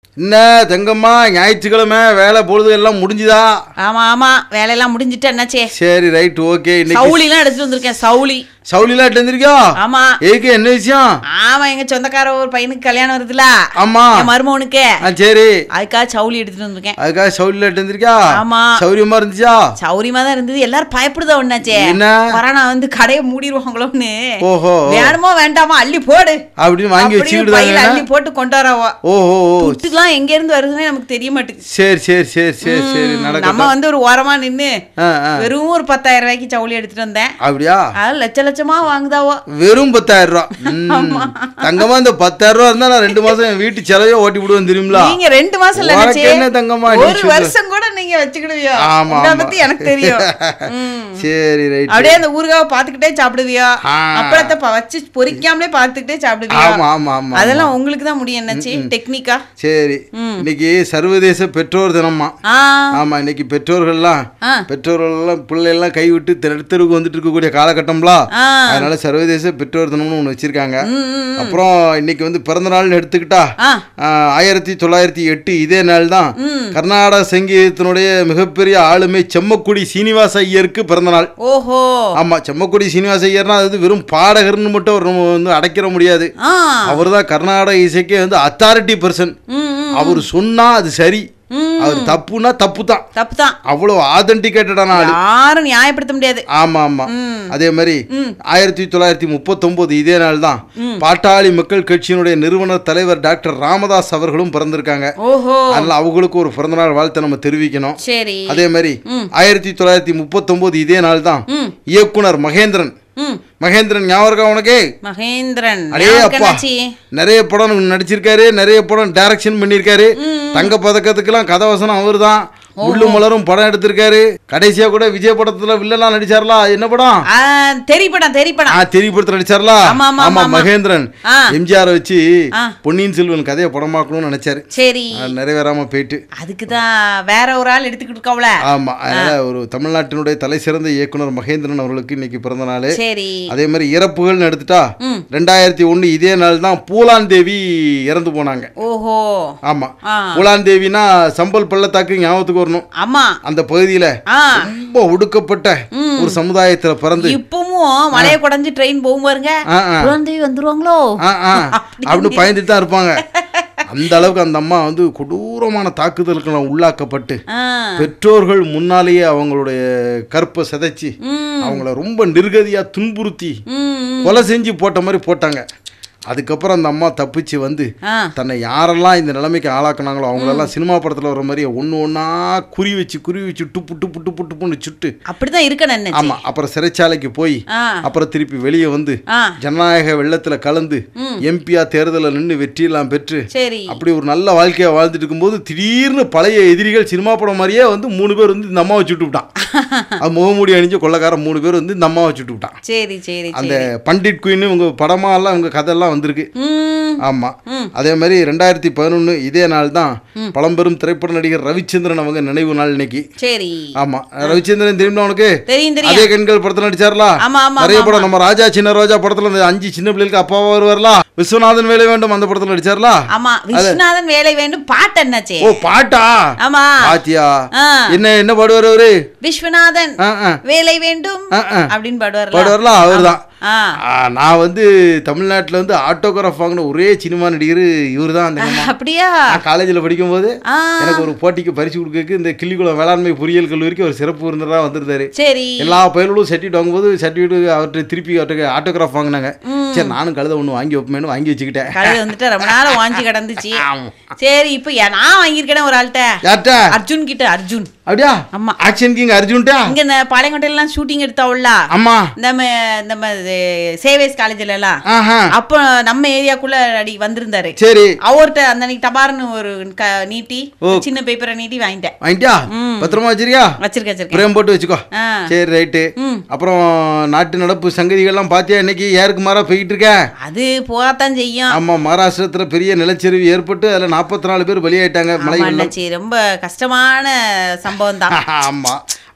என்ன தங்கம்மா ஞாயிற்றுக்கிழமை வேலை பொழுது எல்லாம் முடிஞ்சுதா ஆமா ஆமா வேலையெல்லாம் முடிஞ்சிட்டு என்னாச்சே சரி ரைட் ஓகே இன்னைக்கு சவுளிலாம் எடுத்துட்டு வந்திருக்கேன் சவுளி சவுலிலாம் எடுத்துருக்கியா ஆமா ஏக்கு என்ன விஷயம் ஆமா எங்க சொந்தக்கார ஒரு பையனுக்கு கல்யாணம் வருதுல ஆமா என் மருமகனுக்கு ஆ சரி அதுக்காக சவுளி எடுத்துட்டு வந்திருக்கேன் அதுக்காக சவுலியில் எடுத்துருக்கியா ஆமா. சௌரியமா இருந்துச்சா சௌரியமா தான் இருந்தது எல்லாரும் பயப்படுதா ஒண்ணாச்சே என்ன? கொரோனா வந்து கடையை மூடிடுவாங்களோன்னு ஓஹோ வேணுமோ வேண்டாமா அள்ளி போடு அப்படின்னு வாங்கி அப்படின்னு பையில அள்ளி வச்சுக்கிட்டு போட்டு கொண்டு வரவோ ஓஹோ ஓ துட்டுலாம் எங்க இருந்து வருதுன்னே நமக்கு தெரிய மாட்டேங்குது சரி சரி சரி சரி சரி நம்ம நடக்கட்டும் வந்து ஒரு ஓரமா நின்னு ஆ ஆ வெறும் ஒரு பத்தாயிரம் ரூபாய்க்கு சவுளி எடுத்துட்டு வந்தேன் அப்படியா அது லட்ச லட்சமா வாங்குதாவோ வெறும் பத்தாயிரம் ரூபா ம். தங்கம்மா இந்த பத்தாயிரம் ரூபா இருந்தா நான் ரெண்டு மாசம் என் வீட்டு செலவே ஓட்டி விடுவேன் தெரியுங்களா நீங்க ரெண்டு மாசம் இல்ல உனக்கு நினைச்சே. என்ன தங்கம்மா நீ ஒரு சொல்லு. வருஷம் கூட நீங்க வச்சுக்கிடுவியோ ஆமா, இத ஆமா. பத்தி எனக்கு தெரியும் ம். சரி ரைட் அப்படியே அந்த ஊறுகாவை பாத்துக்கிட்டே சாப்பிடுவியோ ஆ. அப்பளத்தை ப- வச்சு பொரிக்காமலே பாத்துக்கிட்டே சாப்பிடுவியோ ஆமா ஆமா ஆமா அதெல்லாம் உங்களுக்கு தான் முடியும் என்னச்சு டெக்னிக்கா சரி இன்னைக்கு சர்வதேச பெற்றோர் தினமா ஆ ஆமா இன்னைக்கு பெற்றோர்கள்லாம் ஆ. பெற்றோர்கள்லாம் பிள்ளைகள்லாம் கைவிட்டு தெருத்தருக்கு வந்துட்டு இருக்கக்கூடிய காலகட்டம்லாம் ஆ. அதனால சர்வதேச பெற்றோர் தினம்னு ஒன்று வச்சிருக்காங்க அப்புறம் இன்னைக்கு வந்து பிறந்த நாள்னு எடுத்துக்கிட்டா ஆ ஆஹ், ஆயிரத்தி தொள்ளாயிரத்தி எட்டு இதே நாள் தான் கர்நாடக சங்கீதத்தினுடைய மிகப்பெரிய ஆளுமை செம்மக்குடி சீனிவாச ஐயருக்கு பிறந்த நாள் ஓஹோ ஆமா செம்மக்குடி சீனிவாச ஐயர்னா அது வெறும் பாடகர்னு மட்டும் அவர் நம்ம வந்து அடைக்கிற முடியாது ஆ அவர் தான் கர்நாடக இசைக்கே வந்து அத்தாரிட்டி பர்சன் ம் ம். அவர் சொன்னா அது சரி அவர் தப்புனா தப்பு தான் தப்பு தான் அவ்வளவு ஆதென்டிகேட்டடான ஆளு யாரும் நியாயப்படுத்த முடியாது ஆமா ஆமா அதே மாதிரி ஆயிரத்தி தொள்ளாயிரத்தி முப்பத்தொன்பது இதே நாள் தான் பாட்டாளி மக்கள் கட்சியினுடைய நிறுவனர் தலைவர் டாக்டர் ராமதாஸ் அவர்களும் பிறந்திருக்காங்க ஓஹோ அதனால அவங்களுக்கு ஒரு பிறந்தநாள் வாழ்த்தை நம்ம தெரிவிக்கணும் சரி அதே மாதிரி ஆயிரத்தி தொள்ளாயிரத்தி முப்பத்தொன்பது இதே நாள் தான் ம். இயக்குனர் மகேந்திரன் ம் மகேந்திரன் ஞாபகம் இருக்கா உனக்கு மகேந்திரன் அடே ஞாபகம் அப்பா என்னாச்சு? நிறைய படம் நடிச்சிருக்காரு நிறைய படம் டைரக்ஷன் பண்ணியிருக்காரு தங்க பதக்கத்துக்கெல்லாம் கதவசனம் அவர் தான் முள்ளு மலரும் படம் எடுத்திருக்காரு கடைசியா கூட விஜய் படத்துல வில்லலாம் நடிச்சார்லா என்ன படம் ஆ, தெரிப்படம் தெரிப்படம் ஆ தெரிய படத்துல நடிச்சார்லா ஆமா, ஆமா, ஆமா ஆமா. மகேந்திரன் ஆ. எம்ஜிஆர் வச்சு ஆ. பொன்னியின் செல்வன் கதையை படமாக்கணும்னு நினைச்சாரு சரி அது நிறைவேறாம போயிட்டு அதுக்கு தான் வேற ஒரு ஆள் எடுத்துக்கிட்டு இருக்கவள ஆமா அதனால ஒரு தமிழ்நாட்டினுடைய தலை சிறந்த இயக்குனர் மகேந்திரன் அவர்களுக்கு இன்னைக்கு பிறந்த நாள் சரி அதே மாதிரி இறப்புகள்னு எடுத்துட்டா ம். ரெண்டாயிரத்தி ஒண்ணு இதே நாள் தான் பூலான் தேவி இறந்து போனாங்க ஓஹோ ஆமா ஆ. பூலான் தேவினா சம்பல் பள்ளத்தாக்கு ஞாபகத்துக்கு வரணும் ஆமா அந்த பகுதியில ஆ ரொம்ப ஒடுக்கப்பட்ட ஒரு சமுதாயத்துல பிறந்து இப்பவும் மலைய குடஞ்சு ட்ரெயின் போகும் பாருங்க ஆ, ஆ. குழந்தை வந்துருவாங்களோ ஆ, ஆ, அப்படின்னு பயந்துட்டு தான் இருப்பாங்க அந்த அளவுக்கு அந்த அம்மா வந்து கொடூரமான தாக்குதலுக்கு உள்ளாக்கப்பட்டு ஆ பெற்றோர்கள் முன்னாலேயே அவங்களுடைய கற்பை சிதைச்சு ம் அவங்கள ரொம்ப நிர்கதியா துன்புறுத்தி ம் கொலை செஞ்சு போட்ட மாதிரி போட்டாங்க அதுக்கப்புறம் அந்த அம்மா தப்பிச்சு வந்து ஆ தன்னை யாரெல்லாம் இந்த நிலைமைக்கு ஆளாக்குனாங்களோ அவங்களெல்லாம் சினிமா படத்தில் வர மாதிரியே ஒன்று ஒன்றா குறி வச்சு குறி வச்சு டுப்பு டுப்பு டுப்பு டுப்புன்னு சுட்டு அப்படிதான் இருக்கணும் என்ன ஆமாம் அப்புறம் சிறைச்சாலைக்கு போய் ஆ அப்புறம் திருப்பி வெளியே வந்து ஆ ஜனநாயக வெள்ளத்தில் கலந்து எம்பியா தேர்தலில் நின்று வெற்றியெல்லாம் பெற்று சரி அப்படி ஒரு நல்ல வாழ்க்கையை வாழ்ந்துட்டு இருக்கும்போது திடீர்னு பழைய எதிரிகள் சினிமா படம் மாதிரியே வந்து மூணு பேர் வந்து இந்த அம்மாவை சுட்டு விட்டான் அது முகமூடி அணிஞ்ச கொள்ளக்காரன் மூணு பேர் வந்து இந்த அம்மாவை சுட்டு விட்டான் சரி சரி அந்த சரி பண்டிட் குயின் உங்க படமா எல்லாம் உங்க கதையெல்லாம் வந்திருக்கு ம் ஆமா அதே மாதிரி ரெண்டாயிரத்தி பதினொன்று இதே நாள் தான் பழம்பெரும் திரைப்பட நடிகர் ரவிச்சந்திரன் அவங்க நினைவு நாள் இன்னைக்கு சரி ஆமா ரவிச்சந்திரன் தெரியுமா உனக்கு தெரியும் தெரியும் அதே கண்கள் படத்துல நடிச்சார்லா ஆமா ஆமா நிறைய ஆமா, படம் நம்ம ராஜா சின்ன ரோஜா படத்துல இந்த அஞ்சு சின்ன பிள்ளைகளுக்கு அப்பாவா வருவார்லா விஸ்வநாதன் வேலை வேண்டும் அந்த படத்துல நடிச்சார்லா ஆமா விஸ்வநாதன் வேலை வேண்டும் பாட்டு என்னாச்சே ஓ பாட்டா ஆமா பாத்தியா ஆ. என்ன என்ன பாடுவார் அவரு விஸ்வநாதன் ஆ, ஆ. வேலை வேண்டும் ஆ, ஆ. அப்படின்னு பாடுவார்ல பாடுவார்ல அவர்தான் ஆ ஆ, நான் வந்து தமிழ்நாட்டுல வந்து ஆட்டோகிராஃப் வாங்கின ஒரே சினிமா நடிகர் இவர் தான் அந்த அப்படியா நான் காலேஜில் படிக்கும்போது ஆ எனக்கு ஒரு போட்டிக்கு பரிசு கொடுக்கறதுக்கு இந்த கிள்ளிக்குளம் வேளாண்மை பொறியியல் கல்லூரிக்கு ஒரு சிறப்பு விருந்தராக வந்திருந்தாரு சரி எல்லா பயிர்களும் சர்டிஃபிகேட் வாங்கும்போது சர்டிஃபிகேட் அவர்கிட்ட திருப்பி அவர்கிட்ட ஆட்டோகிராஃப் வாங்கினாங்க சரி நானும் கழுத ஒன்று வாங்கி வைப்பேன்னு வாங்கி வச்சுக்கிட்டேன் கழுதை வந்துட்டு ரொம்ப நாள் வாஞ்சி கிடந்துச்சு சரி இப்போ ஏ- நான் வாங்கியிருக்கேன் ஒரு ஆள்கிட்ட யார்கிட்ட அர்ஜுன் கிட்ட அர்ஜுன் அப்படியா ஆமா. ஆக்ஷன் கிங் அர்ஜுன்ட்டா இங்க இந்த பாளையங்கோட்டையெல்லாம் ஷூட்டிங் எடுத்தாவுல்ல ஆமா நம்ம நம்ம சேவேஸ் காலேஜ்ல எல்லாம் ஆஹா அப்போ நம்ம ஏரியாக்குள்ள அடி வந்திருந்தாரு சரி அவர்கிட்ட அந்த அன்னைக்கு டபார்னு ஒரு க- நீட்டி சின்ன பேப்பரை நீட்டி வாங்கிட்டேன் வாங்கிட்டியா பத்திரமா வச்சிருக்கியா வச்சிருக்கேன் வச்சிருக்கேன் பிரேம் போட்டு வச்சுக்கோ ஆ சரி ரைட்டு ம். அப்புறம் நாட்டு நடப்பு சங்கதிகள்லாம் பார்த்தியா இன்னைக்கு யாருக்கு மாறா போய்கிட்டு இருக்க அது போகத்தான் செய்யும் ஆமா மகாராஷ்டிரத்துல பெரிய நிலச்சரிவு ஏற்பட்டு அதுல நாற்பத்தி நாலு பேர் பலியாயிட்டாங்க மழை ஆமா வெள்ளம் அண்ணாச்சி ரொம்ப கஷ்டமான சம்பவம் தான் ஆமா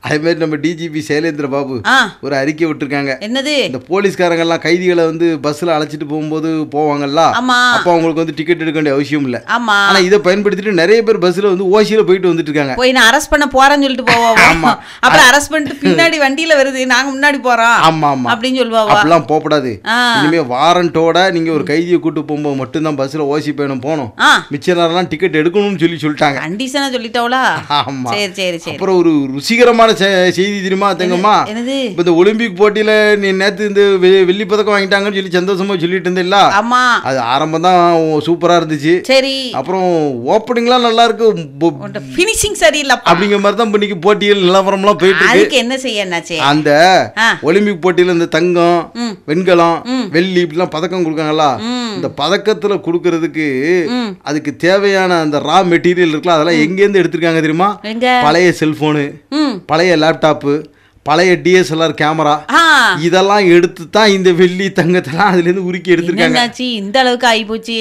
அதே மாதிரி நம்ம டிஜிபி சைலேந்திர பாபு ஆ ஒரு அறிக்கை விட்டுருக்காங்க என்னது இந்த போலீஸ்காரங்க எல்லாம் கைதிகளை வந்து பஸ்ல அழைச்சிட்டு போகும்போது போவாங்கல்ல ஆமா அப்போ அவங்களுக்கு வந்து டிக்கெட் எடுக்க வேண்டிய அவசியம் இல்லை ஆமா ஆனா இதை பயன்படுத்திட்டு நிறைய பேர் பஸ்ல வந்து ஓசியில போயிட்டு வந்துட்டு இருக்காங்க போய் நான் அரெஸ்ட் பண்ண போறேன்னு சொல்லிட்டு போவோம் அப்புறம் அரெஸ்ட் பண்ணிட்டு பின்னாடி வண்டியில வருது நாங்க முன்னாடி போறோம் ஆமா ஆமா அப்படின்னு சொல்லுவாவா அப்படிலாம் போகக்கூடாது ஆ இனிமே வாரண்டோட நீங்க ஒரு கைதியை கூட்டு போகும்போது மட்டும்தான் பஸ்ல ஓசி பயணம் போகணும் ஆ மிச்ச நேரம்லாம் டிக்கெட் எடுக்கணும்னு சொல்லி சொல்லிட்டாங்க கண்டிஷனா சொல்லிட்டாவளா ஆமா சரி சரி சரி அப்புறம் ஒரு ருசிகரமான செ- செய்தி தெரியுமா தங்கம்மா என்னது இப்ப இந்த ஒலிம்பிக் போட்டியில நீ நேத்து இந்த வெ- வெள்ளி பதக்கம் வாங்கிட்டாங்கன்னு சொல்லி சந்தோஷமா சொல்லிட்டு இருந்தில்ல ஆமா அது ஆரம்பம் தான் சூப்பரா இருந்துச்சு சரி அப்புறம் ஓப்பனிங்லாம் நல்லா இருக்கு பொ- ஃபினிஷிங் சரியில்லப்பா அப்படிங்கிற மாதிரி தான் இன்னைக்கு போட்டிகள் நிலவரம்லாம் போயிட்டு இருக்கு அதுக்கு என்ன செய்ய என்னாச்சு அந்த ஆ. ஒலிம்பிக் போட்டியில இந்த தங்கம் ம். வெண்கலம் வெள்ளி இப்படிலாம் பதக்கம் கொடுக்காங்களா ம். இந்த பதக்கத்துல கொடுக்கறதுக்கு ம் அதுக்கு தேவையான அந்த ரா மெட்டீரியல் இருக்குல்ல அதெல்லாம் எங்கேருந்து எடுத்திருக்காங்க தெரியுமா எங்க பழைய செல்போனு ம் பழைய லேப்டாப்பு பழைய டிஎஸ்எல்ஆர் கேமரா ஆ இதெல்லாம் எடுத்து தான் இந்த வெள்ளி தங்கத்தெல்லாம் அதுல இருந்து உருக்கி எடுத்திருக்காங்க என்னாச்சு இந்த அளவுக்கு ஆகி போச்சு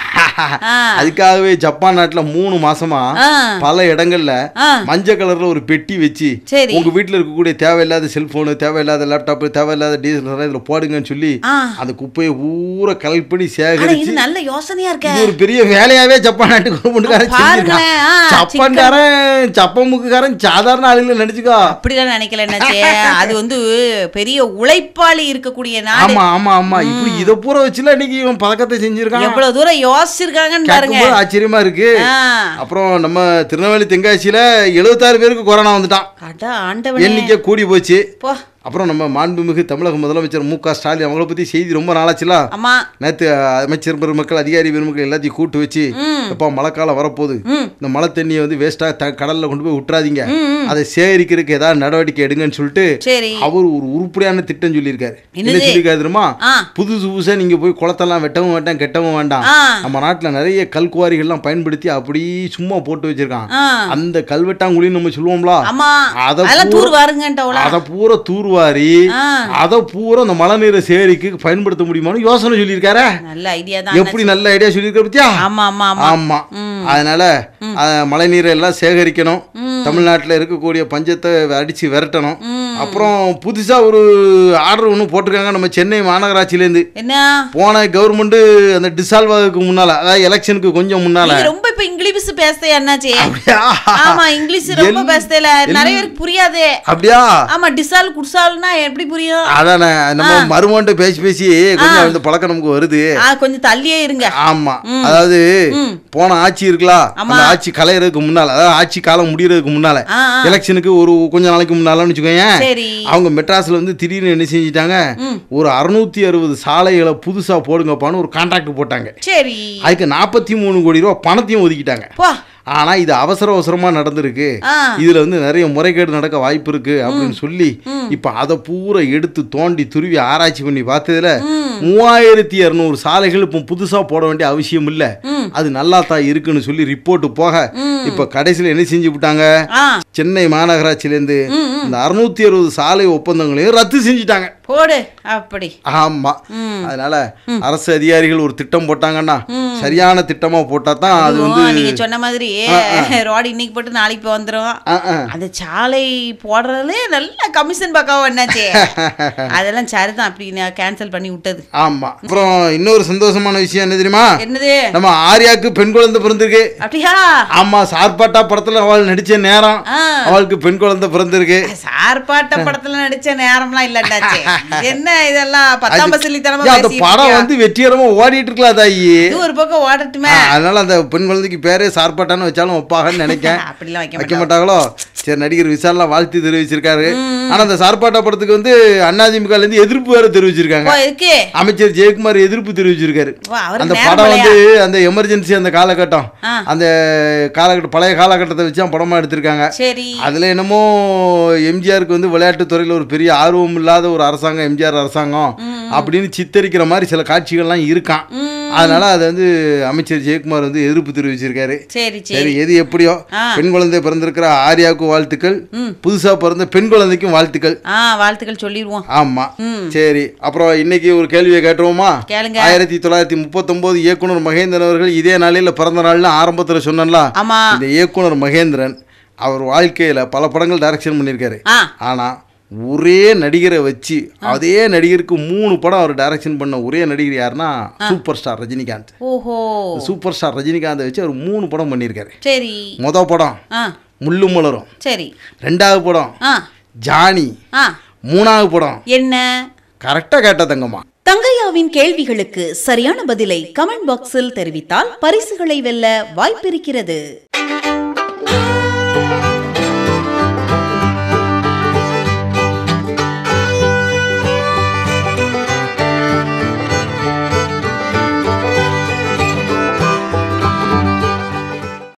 ஆ அதுக்காகவே ஜப்பான் நாட்டுல மூணு மாசமா ஆ பல இடங்கள்ல ஆ மஞ்சள் கலர்ல ஒரு பெட்டி வச்சு சரி உங்க வீட்டுல இருக்கக்கூடிய தேவையில்லாத செல்போனு தேவையில்லாத லேப்டாப் தேவையில்லாத டிஎஸ்எல்ஆர் இதுல போடுங்கன்னு சொல்லி ஆ அந்த குப்பையை ஊற கலெக்ட் பண்ணி ஆனா சேகரிச்சு இது நல்ல யோசனையா இருக்க இது ஒரு பெரிய வேலையாவே ஜப்பான் நாட்டுக்கு கவர்மெண்ட்காரன் செஞ்சிருக்கான் பாருங்களேன் ஆ, ஜப்பான்காரன் ஜப்பமுக்குக்காரன் சாதாரண ஆளுங்களை நினைச்சுக்கோ அப்படிலாம் நினைக்கல என்னாச்சே அது வந்து பெரிய உழைப்பாளி இருக்கக்கூடிய நாடு ஆமா ஆமா ஆமா இப்படி இத பூரா வச்சுல இன்னைக்கு இவன் பதக்கத்தை செஞ்சிருக்கான் எவ்வளவு தூரம் யோசிச்சிருக்காங்கன்னு பாருங்க கேட்கும்போது ஆச்சரியமா இருக்கு ஆ அப்புறம் நம்ம திருநெல்வேலி தென்காசியில எழுபத்தாறு பேருக்கு கொரோனா வந்துட்டான் அட ஆண்டவனே எண்ணிக்கை கூடி போச்சு போ அப்புறம் நம்ம மாண்புமிகு தமிழக முதலமைச்சர் மு க ஸ்டாலின் அவங்கள பத்தி செய்தி ரொம்ப நாளாச்சுல ஆமா நேற்று அமைச்சர் பெருமக்கள் அதிகாரி பெருமக்கள் எல்லாத்தையும் கூட்டு வச்சு ம் எப்போ மழைக்காலம் வரப்போகுது ம் இந்த மழை தண்ணியை வந்து வேஸ்ட்டாக த கடலில் கொண்டு போய் விட்டுறாதீங்க ம், ம். அதை சேகரிக்கிறதுக்கு ஏதாவது நடவடிக்கை எடுங்கன்னு சொல்லிட்டு சரி அவர் ஒரு உருப்படியான திட்டம் சொல்லியிருக்காரு என்ன என்னது? சொல்லியிருக்காரு தெரியுமா ஆ புதுசு புதுசாக நீங்கள் போய் குளத்தெல்லாம் வெட்டவும் வேண்டாம் கெட்டவும் வேண்டாம் ஆ நம்ம நாட்டில் நிறைய கல்குவாரிகள்லாம் பயன்படுத்தி அப்படியே சும்மா போட்டு வச்சிருக்கான் ஆ அந்த கல்வெட்டாங்குழின்னு நம்ம சொல்லுவோம்ல ஆமா அத அதெல்லாம் பூரா- தூர் வாருங்கன்ட்டவளா அதை பூரா தூர்வாரி ஆ அதை பூரா அந்த மழை நீரை சேகரிக்க பயன்படுத்த முடியுமான்னு யோசனை சொல்லியிருக்காரு நல்ல ஐடியா தான் எப்படி நல்ல ஐடியா சொல்லியிருக்க பத்தியா ஆமா ஆமா ஆமா ஆமா ம் அதனால அஹ், மழை நீரை எல்லாம் சேகரிக்கணும் ம். தமிழ்நாட்டில் இருக்கக்கூடிய பஞ்சத்தை அடிச்சு விரட்டணும் ம் அப்புறம் புதுசா ஒரு ஆர்டர் ஒன்று போட்டிருக்காங்க நம்ம சென்னை மாநகராட்சியிலேருந்து என்ன போன கவர்மெண்ட் அந்த டிசால்வ் ஆகுதுக்கு முன்னால அதாவது எலெக்ஷனுக்கு கொஞ்சம் முன்னால நீங்க ரொம்ப இப்ப இங்கிலீஷ் பேசுதே என்னாச்சு அப்படியா ஆமா இங்கிலீஷ் ரொம்ப எல்- பேசுதேல நிறைய பேருக்கு புரியாதே அப்படியா ஆமா டிசால் குடிசால்னா எப்படி புரியும் அதானே நம்ம மருமன்ட்ட பேசி பேசி கொஞ்சம் இந்த பழக்கம் நமக்கு வருது ஆ கொஞ்சம் தள்ளியே இருங்க ஆமா அதாவது ம். போன ஆட்சி இருக்கலாம் அந்த ஆட்சி கலையறதுக்கு முன்னால அதாவது ஆட்சி காலம் முடியறதுக்கு முன்னால ஆ ஆ. எலெக்ஷனுக்கு ஒரு கொஞ்ச நாளைக்கு முன்னாலன்னு வச்சுக்கோங்க சரி அவங்க மெட்ராஸ்ல வந்து திடீர்னு என்ன செஞ்சிட்டாங்க ம். ஒரு அறுநூத்தி அறுபது சாலைகளை புதுசா போடுங்கப்பான்னு ஒரு கான்ட்ராக்ட் போட்டாங்க சரி அதுக்கு நாற்பத்தி மூணு கோடி ரூபா பணத்தையும் ஒதுக்கிட்டாங்க போ ஆனா இது அவசர அவசரமா நடந்திருக்கு ஆ இதுல வந்து நிறைய முறைகேடு நடக்க வாய்ப்பு இருக்கு அப்படின்னு சொல்லி இப்ப அதை பூரா எடுத்து தோண்டி துருவி ஆராய்ச்சி பண்ணி பார்த்ததுல ம் மூவாயிரத்தி இரநூறு சாலைகள் இப்போ புதுசா போட வேண்டிய அவசியம் இல்ல ம் அது நல்லா தான் இருக்குன்னு சொல்லி ரிப்போர்ட் போக ம் இப்ப கடைசியில் என்ன செஞ்சு விட்டாங்க ஆ சென்னை மாநகராட்சியிலேருந்து ம் ம் இந்த அறுநூத்தி அறுபது சாலை ஒப்பந்தங்களையும் ரத்து செஞ்சுட்டாங்க போடு அப்படி ஆமா ம் அதனால அரசு அதிகாரிகள் ஒரு திட்டம் போட்டாங்கன்னா ம். சரியான திட்டமா போட்டா தான் அது வந்து அதுவும் நீங்க சொன்ன மாதிரி ரோடு இன்னைக்கு போட்டு நாளைக்கு வந்துரும் ஆ, ஆ. அந்த சாலை போடுறதுல நல்ல கமிஷன் பக்காவா என்னாச்சே அதெல்லாம் சரிதான் அப்படி நான் கேன்சல் பண்ணி விட்டது ஆமா அப்புறம் இன்னொரு சந்தோஷமான விஷயம் என்ன தெரியுமா என்னது நம்ம ஆர்யாக்கு பெண் குழந்தை பிறந்திருக்கு அப்படியா ஆமா சார்பாட்டா படத்துல அவள் நடிச்ச நேரம் ஆ அவளுக்கு பெண் குழந்தை பிறந்திருக்கு சார்பாட்ட படத்துல நடிச்ச நேரம்லாம் இல்லண்டாச்சே என்ன இதெல்லாம் பத்தாம் பசலித்தனமா ஏன் அந்த பேசிட்டு படம் இருக்கியா? வந்து வெற்றிகரமா ஓடிட்டு இருக்கலாம் தாயி இது ஒரு பக்கம் ஓடட்டுமே ஆ, அதனால அந்த பெண் குழந்தைக்கு பேரே சார்பாட்டான்னு வச்சாலும் வைப்பாங்கன்னு நினைக்கேன் அப்படிலாம் வைக்க வைக்க மாட்டோம் மாட்டாங்களோ சரி நடிகர் விசால்லாம் வாழ்த்து தெரிவிச்சிருக்காரு ஆனா அந்த சார்பாட்டா படத்துக்கு வந்து அதிமுகல இருந்து எதிர்ப்பு வேற தெரிவிச்சிருக்காங்க ஓ இருக்கு அமைச்சர் ஜெயக்குமார் எதிர்ப்பு தெரிவிச்சிருக்காரு வா அந்த அவருக்கு நேரம் படம் போலையா? வந்து அந்த எமர்ஜென்சி அந்த காலகட்டம் ஆ அந்த காலகட்டம் பழைய காலகட்டத்தை வச்சு தான் படமா எடுத்திருக்காங்க சரி அதுல என்னமோ எம்ஜிஆருக்கு வந்து விளையாட்டுத் துறையில ஒரு பெரிய ஆர்வம் இல்லாத ஒரு அரசாங்கம் எம்ஜிஆர் அரசாங்கம் அப்படின்னு சித்தரிக்கிற மாதிரி சில காட்சிகள்லாம் இருக்கான் ம் அதனால அதை வந்து அமைச்சர் ஜெயக்குமார் வந்து எதிர்ப்பு தெரிவிச்சிருக்காரு சரி சரி சரி எது எப்படியோ ஆ. பெண் குழந்தை பிறந்திருக்கிற ஆர்யாவுக்கு வாழ்த்துக்கள் ம். புதுசா பிறந்த பெண் குழந்தைக்கும் வாழ்த்துக்கள் ஆ வாழ்த்துக்கள் சொல்லிடுவோம் ஆமா ம் சரி அப்புறம் இன்னைக்கு ஒரு கேள்வியை கேட்டுருவோமா கேளுங்க ஆயிரத்தி தொள்ளாயிரத்தி முப்பத்தொன்பது இயக்குனர் மகேந்திரன் அவர்கள் இதே நாளில் பிறந்த நாள்னு ஆரம்பத்தில் சொன்னேன்ல ஆமா இந்த இயக்குனர் மகேந்திரன் அவர் வாழ்க்கையில பல படங்கள் டைரக்ஷன் பண்ணியிருக்காரு ஆ ஆனா ஒரே நடிகரை வச்சு அதே நடிகருக்கு மூணு படம் அவர் டைரக்ஷன் பண்ண ஒரே நடிகர் யாருன்னா சூப்பர் ஸ்டார் ரஜினிகாந்த் ஓஹோ சூப்பர் ஸ்டார் ரஜினிகாந்தை வச்சு அவர் மூணு படம் பண்ணியிருக்காரு சரி மொதல் படம் ஆ முள்ளும் மலரும் சரி ரெண்டாவது படம் ஆ ஜானி ஆ மூணாவது படம் என்ன கரெக்டாக கேட்ட தங்கம்மா தங்கையாவின் கேள்விகளுக்கு சரியான பதிலை கமெண்ட் பாக்ஸில் தெரிவித்தால் பரிசுகளை வெல்ல வாய்ப்பிருக்கிறது